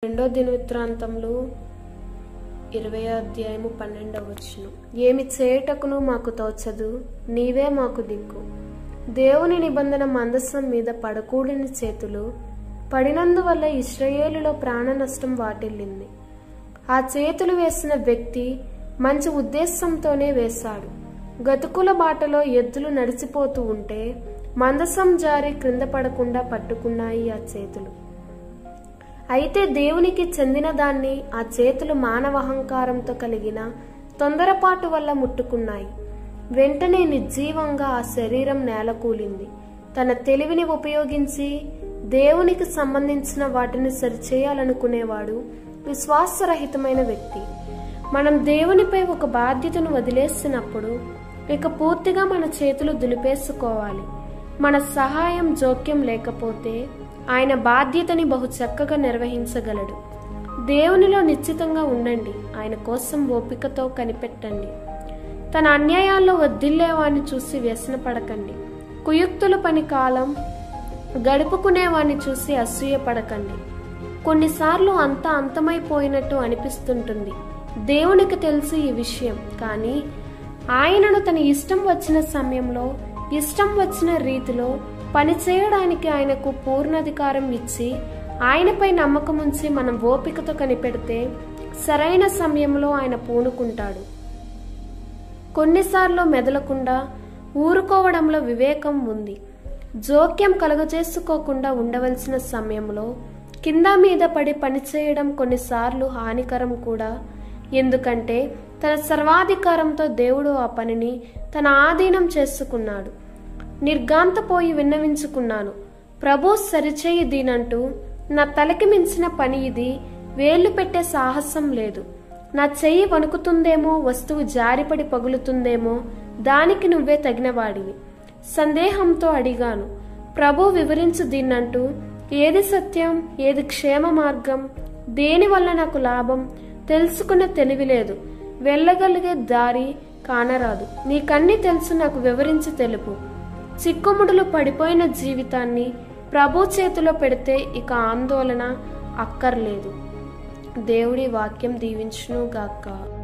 రెండో దినవృత్తాంతములు ఇరవై అధ్యాయము పన్నెండవ వచనం ఏమి చేయుటకును మాకు తోచదు నీవే మాకు దిక్కు దేవుని నిబంధన మందస్సం మీద పడకూడని చేతులు పడినందువల్ల ఇస్రాయేలులో ప్రాణ నష్టం వాటిల్లింది ఆ చేతులు వేసిన వ్యక్తి మంచి ఉద్దేశంతోనే వేశాడు గతుకుల బాటలో ఎద్దులు నడిచిపోతూ ఉంటే మందసం జారి క్రింద పడకుండా పట్టుకున్నాయి ఆ చేతులు అయితే దేవునికి చెందిన దాన్ని ఆ చేతులు మానవహంకారంతో కలిగిన తొందరపాటు వల్ల ముట్టుకున్నాయి వెంటనే నిర్జీవంగా ఆ శరీరం నేలకూలింది తన తెలివిని ఉపయోగించి దేవునికి సంబంధించిన వాటిని సరిచేయాలనుకునేవాడు విశ్వాసరహితమైన వ్యక్తి మనం దేవునిపై ఒక బాధ్యతను వదిలేసినప్పుడు ఇక పూర్తిగా మన చేతులు దులిపేసుకోవాలి మన సహాయం జోక్యం లేకపోతే ఆయన బాధ్యతని బహు చక్కగా నిర్వహించగలడు దేవునిలో నిశ్చితంగా ఉండండి ఆయన కోసం ఓపికతో కనిపెట్టండి తన అన్యాయాల్లో వద్దిల్లేవాడిని చూసి వ్యసనపడకండి కుయుక్తుల పని కాలం గడుపుకునేవాడిని చూసి అసూయ పడకండి కొన్నిసార్లు అంతా అంతమైపోయినట్టు అనిపిస్తుంటుంది దేవునికి తెలుసు ఈ విషయం కానీ ఆయనను తన ఇష్టం వచ్చిన సమయంలో ఇష్టం వచ్చిన రీతిలో పనిచేయడానికి ఆయనకు పూర్ణాధికారం ఇచ్చి ఆయనపై నమ్మకం ఉంచి మనం ఓపికతో కనిపెడితే సరైన సమయంలో ఆయన పూనుకుంటాడు కొన్నిసార్లు మెదలకుండా ఊరుకోవడంలో వివేకం ఉంది జోక్యం కలుగజేసుకోకుండా ఉండవలసిన సమయంలో కింద మీద పడి పనిచేయడం కొన్నిసార్లు హానికరం కూడా ఎందుకంటే తన సర్వాధికారంతో దేవుడు ఆ పనిని తన ఆధీనం చేసుకున్నాడు నిర్గాంతపోయి విన్నవించుకున్నాను ప్రభు సరిచేయి దీనంటూ నా తలకి మించిన పని ఇది వేళ్లు పెట్టే సాహసం లేదు నా చెయ్యి వణుకుతుందేమో వస్తువు జారిపడి పగులుతుందేమో దానికి నువ్వే తగినవాడివి సందేహంతో అడిగాను ప్రభు వివరించు దీన్నంటూ ఏది సత్యం ఏది క్షేమ మార్గం దేని వల్ల నాకు లాభం తెలుసుకునే తెలివి లేదు వెళ్ళగలిగే దారి కానరాదు నీకన్నీ తెలుసు నాకు వివరించి తెలుపు చిక్కుముడులు పడిపోయిన జీవితాన్ని ప్రభు చేతిలో పెడితే ఇక ఆందోళన అక్కర్లేదు దేవుడి వాక్యం దీవించును గాక